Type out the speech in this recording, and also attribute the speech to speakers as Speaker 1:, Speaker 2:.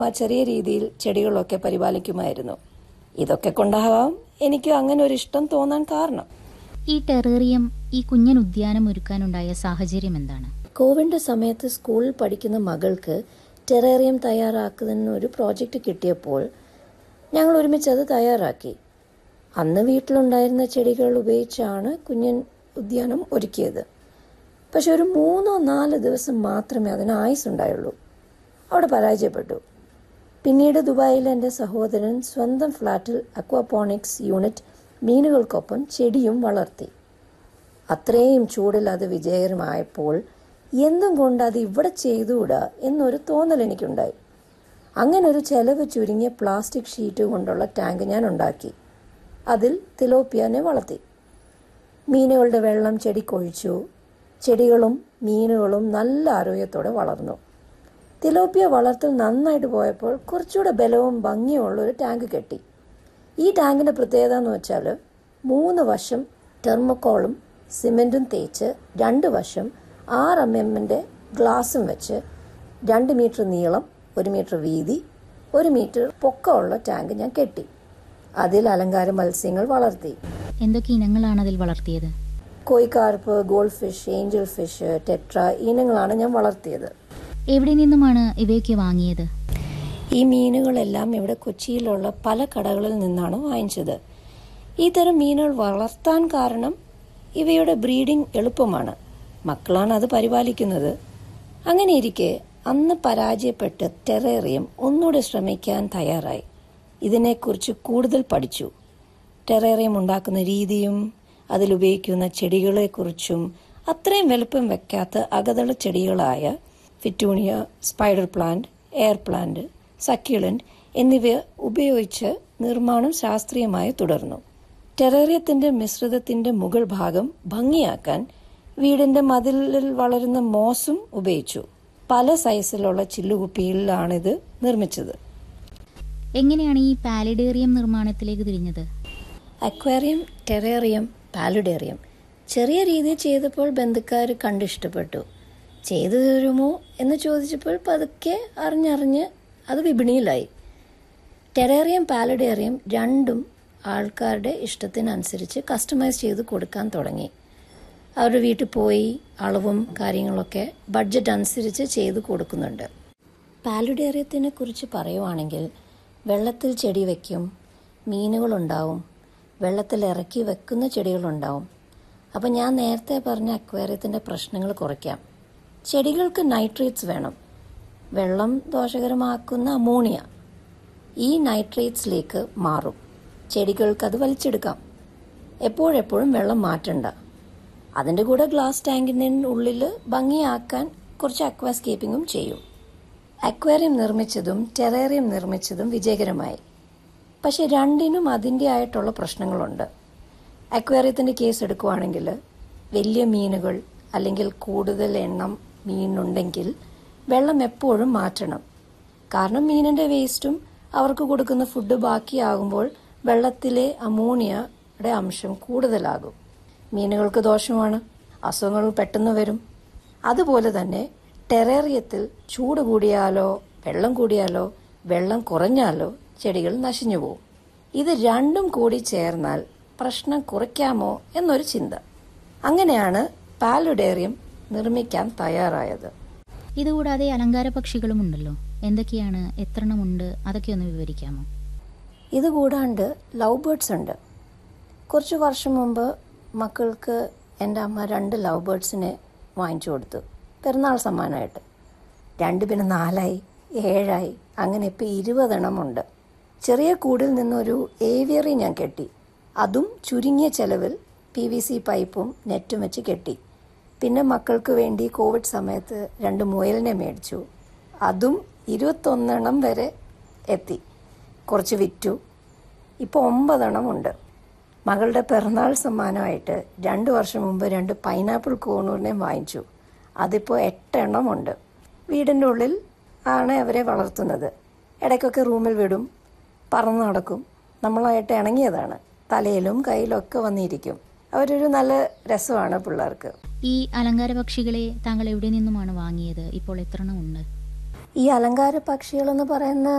Speaker 1: ആ ചെറിയ രീതിയിൽ ചെടികളൊക്കെ പരിപാലിക്കുമായിരുന്നു ഇതൊക്കെ കൊണ്ടാകാം എനിക്ക് അങ്ങനെ ഒരു ഇഷ്ടം തോന്നാൻ കാരണം
Speaker 2: ഈ ടെറേറിയം ഈ കുഞ്ഞൻ ഉദ്യാനം ഒരുക്കാനുണ്ടായ സാഹചര്യം എന്താണ്
Speaker 1: കോവിഡിന്റെ സമയത്ത് സ്കൂളിൽ പഠിക്കുന്ന മകൾക്ക് ടെറേറിയം തയ്യാറാക്കുന്ന ഒരു പ്രോജക്റ്റ് കിട്ടിയപ്പോൾ ഞങ്ങൾ ഒരുമിച്ച് അത് തയ്യാറാക്കി അന്ന് വീട്ടിലുണ്ടായിരുന്ന ചെടികൾ ഉപയോഗിച്ചാണ് കുഞ്ഞൻ ഉദ്യാനം ഒരുക്കിയത് പക്ഷെ ഒരു മൂന്നോ നാല് ദിവസം മാത്രമേ അതിന് ആയുസ് ഉണ്ടായുള്ളൂ അവിടെ പരാജയപ്പെട്ടു പിന്നീട് ദുബായിൽ എൻ്റെ സഹോദരൻ സ്വന്തം ഫ്ലാറ്റിൽ അക്വാപോണിക്സ് യൂണിറ്റ് മീനുകൾക്കൊപ്പം ചെടിയും വളർത്തി അത്രയും ചൂടിൽ അത് വിജയകരമായപ്പോൾ എന്തും കൊണ്ട് അത് ഇവിടെ ചെയ്തുകൂടാ എന്നൊരു തോന്നൽ എനിക്കുണ്ടായി അങ്ങനെ ഒരു ചെലവ് ചുരുങ്ങിയ പ്ലാസ്റ്റിക് ഷീറ്റ് കൊണ്ടുള്ള ടാങ്ക് ഞാൻ ഉണ്ടാക്കി അതിൽ തിലോപ്പിയനെ വളർത്തി മീനുകളുടെ വെള്ളം ചെടിക്കൊഴിച്ചു ചെടികളും മീനുകളും നല്ല ആരോഗ്യത്തോടെ വളർന്നു തിലോപ്പിയ വളർത്തൽ നന്നായിട്ട് പോയപ്പോൾ കുറച്ചുകൂടെ ബലവും ഭംഗിയുള്ള ഒരു ടാങ്ക് കെട്ടി ഈ ടാങ്കിന്റെ പ്രത്യേകത എന്ന് വെച്ചാൽ മൂന്ന് വശം ടെർമക്കോളും സിമെന്റും തേച്ച് രണ്ട് വശം ആറ് എം എമ്മിന്റെ ഗ്ലാസും വെച്ച് രണ്ട് മീറ്റർ നീളം ഒരു മീറ്റർ വീതി ഒരു മീറ്റർ പൊക്കമുള്ള ടാങ്ക് ഞാൻ കെട്ടി അതിൽ അലങ്കാര മത്സ്യങ്ങൾ വളർത്തി
Speaker 2: എന്തൊക്കെ ഇനങ്ങളാണ് അതിൽ വളർത്തിയത്
Speaker 1: koi carp gold fish angel fish tetra ഇനങ്ങളാണ് ഞാൻ വളർത്തിയത്
Speaker 2: എവിടെ നിന്നുമാണ് ഇവയൊക്കെ വാങ്ങിയത്
Speaker 1: ഈ മീനുകളെല്ലാം ഇവിടെ കൊച്ചിയിലുള്ള പല കടകളിൽ നിന്നാണ് വാങ്ങിച്ചത് ഈ തരം മീനുകൾ വളർത്താൻ കാരണം ഇവയുടെ ബ്രീഡിംഗ് എളുപ്പമാണ് മക്കളാണ് അത് പരിപാലിക്കുന്നത് അങ്ങനെ ഇരിക്കെ അന്ന് പരാജയപ്പെട്ട് ടെറേറിയം ഒന്നുകൂടെ ശ്രമിക്കാൻ തയ്യാറായി ഇതിനെക്കുറിച്ച് കൂടുതൽ പഠിച്ചു ടെറേറിയം ഉണ്ടാക്കുന്ന രീതിയും അതിലുപയോഗിക്കുന്ന ചെടികളെക്കുറിച്ചും അത്രയും വലുപ്പം വെക്കാത്ത അകതള ചെടികളായ fittonia spider plant air plant succulent എന്നിവ ഉപയോഗിച്ച് നിർമ്മാണം ശാസ്ത്രീയമായി തുടർന്നു ടെറേറിയത്തിന്റെ മിശ്രിതത്തിന്റെ മുകൾ ഭാഗം ഭംഗിയാക്കാൻ വീടിന്റെ മതിലിൽ വളരുന്ന മോസും ഉപയോഗിച്ചു പല സൈസിലുള്ള ചില്ലുകുപ്പിയിലാണിത് നിർമ്മിച്ചത്
Speaker 2: എങ്ങനെയാണ് ഈ പാലിഡേറിയം നിർമ്മാണത്തിലേക്ക് തിരിഞ്ഞത്
Speaker 1: അക്വേറിയം ടെറേറിയം പാലുഡേറിയം ചെറിയ രീതിയിൽ ചെയ്തപ്പോൾ ബന്ധുക്കാർ കണ്ടിഷ്ടപ്പെട്ടു ചെയ്തു തരുമോ എന്ന് ചോദിച്ചപ്പോൾ പതുക്കെ അറിഞ്ഞറിഞ്ഞ് അത് വിപണിയിലായി ടെറേറിയം പാലുഡേറിയം രണ്ടും ആൾക്കാരുടെ ഇഷ്ടത്തിനനുസരിച്ച് കസ്റ്റമൈസ് ചെയ്ത് കൊടുക്കാൻ തുടങ്ങി അവരുടെ വീട്ടിൽ പോയി അളവും കാര്യങ്ങളൊക്കെ ബഡ്ജറ്റ് അനുസരിച്ച് ചെയ്ത് കൊടുക്കുന്നുണ്ട് പാലുഡേറിയത്തിനെ കുറിച്ച് പറയുവാണെങ്കിൽ വെള്ളത്തിൽ ചെടി വയ്ക്കും മീനുകളുണ്ടാവും വെള്ളത്തിൽ ഇറക്കി വെക്കുന്ന ചെടികളുണ്ടാവും അപ്പം ഞാൻ നേരത്തെ പറഞ്ഞ അക്വേറിയത്തിൻ്റെ പ്രശ്നങ്ങൾ കുറയ്ക്കാം ചെടികൾക്ക് നൈട്രേറ്റ്സ് വേണം വെള്ളം ദോഷകരമാക്കുന്ന അമോണിയ ഈ നൈട്രേറ്റ്സിലേക്ക് മാറും ചെടികൾക്ക് അത് വലിച്ചെടുക്കാം എപ്പോഴെപ്പോഴും വെള്ളം മാറ്റണ്ട അതിൻ്റെ കൂടെ ഗ്ലാസ് ടാങ്കിൻ്റെ ഉള്ളിൽ ഭംഗിയാക്കാൻ കുറച്ച് അക്വാസ്കേപ്പിങ്ങും ചെയ്യും അക്വേറിയം നിർമ്മിച്ചതും ടെറേറിയം നിർമ്മിച്ചതും വിജയകരമായി പക്ഷെ രണ്ടിനും അതിൻ്റെ ആയിട്ടുള്ള പ്രശ്നങ്ങളുണ്ട് അക്വേറിയത്തിൻ്റെ കേസ് എടുക്കുവാണെങ്കിൽ വലിയ മീനുകൾ അല്ലെങ്കിൽ കൂടുതൽ എണ്ണം മീനുണ്ടെങ്കിൽ വെള്ളം എപ്പോഴും മാറ്റണം കാരണം മീനിൻ്റെ വേസ്റ്റും അവർക്ക് കൊടുക്കുന്ന ഫുഡ് ബാക്കിയാകുമ്പോൾ വെള്ളത്തിലെ അമോണിയയുടെ അംശം കൂടുതലാകും മീനുകൾക്ക് ദോഷമാണ് അസുഖങ്ങൾ പെട്ടെന്ന് വരും അതുപോലെ തന്നെ ടെറേറിയത്തിൽ ചൂട് കൂടിയാലോ വെള്ളം കൂടിയാലോ വെള്ളം കുറഞ്ഞാലോ ചെടികൾ നശിഞ്ഞു പോകും ഇത് രണ്ടും കൂടി ചേർന്നാൽ പ്രശ്നം കുറയ്ക്കാമോ എന്നൊരു ചിന്ത അങ്ങനെയാണ് പാലുഡേറിയം നിർമ്മിക്കാൻ തയ്യാറായത്
Speaker 2: ഇതുകൂടാതെ അലങ്കാര പക്ഷികളും ഉണ്ടല്ലോ എന്തൊക്കെയാണ് എത്ര എണ്ണമുണ്ട് അതൊക്കെ ഒന്ന് വിവരിക്കാമോ
Speaker 1: ഇത് കൂടാണ്ട് ലവ് ബേർഡ്സ് ഉണ്ട് കുറച്ച് വർഷം മുമ്പ് മക്കൾക്ക് എൻ്റെ അമ്മ രണ്ട് ലവ് ബേർഡ്സിനെ വാങ്ങിച്ചു കൊടുത്തു പെരുന്നാൾ സമ്മാനമായിട്ട് രണ്ട് പിന്നെ നാലായി ഏഴായി അങ്ങനെ ഇപ്പോൾ ഇരുപതെണ്ണമുണ്ട് ചെറിയ കൂടിൽ നിന്നൊരു ഏവിയറി ഞാൻ കെട്ടി അതും ചുരുങ്ങിയ ചെലവിൽ പി വി സി പൈപ്പും നെറ്റും വെച്ച് കെട്ടി പിന്നെ മക്കൾക്ക് വേണ്ടി കോവിഡ് സമയത്ത് രണ്ട് മുയലിനെ മേടിച്ചു അതും ഇരുപത്തൊന്നെണ്ണം വരെ എത്തി കുറച്ച് വിറ്റു ഇപ്പോൾ ഒമ്പതെണ്ണം ഉണ്ട് മകളുടെ പിറന്നാൾ സമ്മാനമായിട്ട് രണ്ട് വർഷം മുമ്പ് രണ്ട് പൈനാപ്പിൾ കോണൂറിനെ വാങ്ങിച്ചു അതിപ്പോൾ എട്ടെണ്ണം ഉണ്ട് വീടിൻ്റെ ഉള്ളിൽ ആണ് അവരെ വളർത്തുന്നത് ഇടയ്ക്കൊക്കെ റൂമിൽ വിടും പറന്ന് നടക്കും നമ്മളായിട്ട് ഇണങ്ങിയതാണ് തലയിലും കയ്യിലും ഒക്കെ വന്നിരിക്കും അവരൊരു നല്ല രസമാണ് പിള്ളേർക്ക്
Speaker 2: ഈ അലങ്കാര പക്ഷികളെ താങ്കൾ എവിടെ നിന്നുമാണ് വാങ്ങിയത് ഇപ്പോൾ എത്ര എണ്ണം ഉണ്ട്
Speaker 1: ഈ അലങ്കാര പക്ഷികളെന്ന് പറയുന്ന